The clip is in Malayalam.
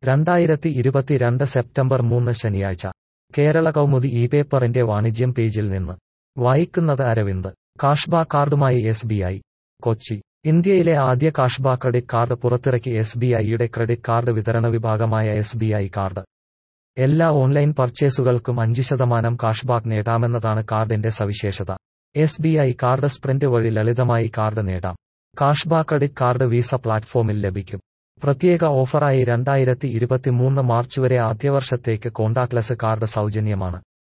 രണ്ടായിരത്തി ഇരുപത്തിരണ്ട് സെപ്റ്റംബർ മൂന്ന് ശനിയാഴ്ച കേരള കൗമുദി ഇ പേപ്പറിന്റെ വാണിജ്യം പേജിൽ നിന്ന് വായിക്കുന്നത് അരവിന്ദ് കാഷ്ബാ കാർഡുമായി എസ് ബി ഐ കൊച്ചി ഇന്ത്യയിലെ ആദ്യ കാഷ്ബാ ക്രെഡിറ്റ് കാർഡ് പുറത്തിറക്കി എസ് ബി ഐയുടെ ക്രെഡിറ്റ് കാർഡ് വിതരണ വിഭാഗമായ എസ് ബി ഐ കാർഡ് എല്ലാ ഓൺലൈൻ പർച്ചേസുകൾക്കും അഞ്ച് ശതമാനം കാഷ്ബാക്ക് നേടാമെന്നതാണ് കാർഡിന്റെ സവിശേഷത S B I card sprint വഴി ലളിതമായി കാർഡ് നേടാം കാഷ്ബാ ക്രെഡിറ്റ് കാർഡ് വീസ പ്ലാറ്റ്ഫോമിൽ ലഭിക്കും പ്രത്യേക ഓഫറായി രണ്ടായിരത്തി ഇരുപത്തിമൂന്ന് മാർച്ച് വരെ ആദ്യവർഷത്തേക്ക് കോണ്ടാക്ട്ലെസ് കാർഡ് സൗജന്യമാണ്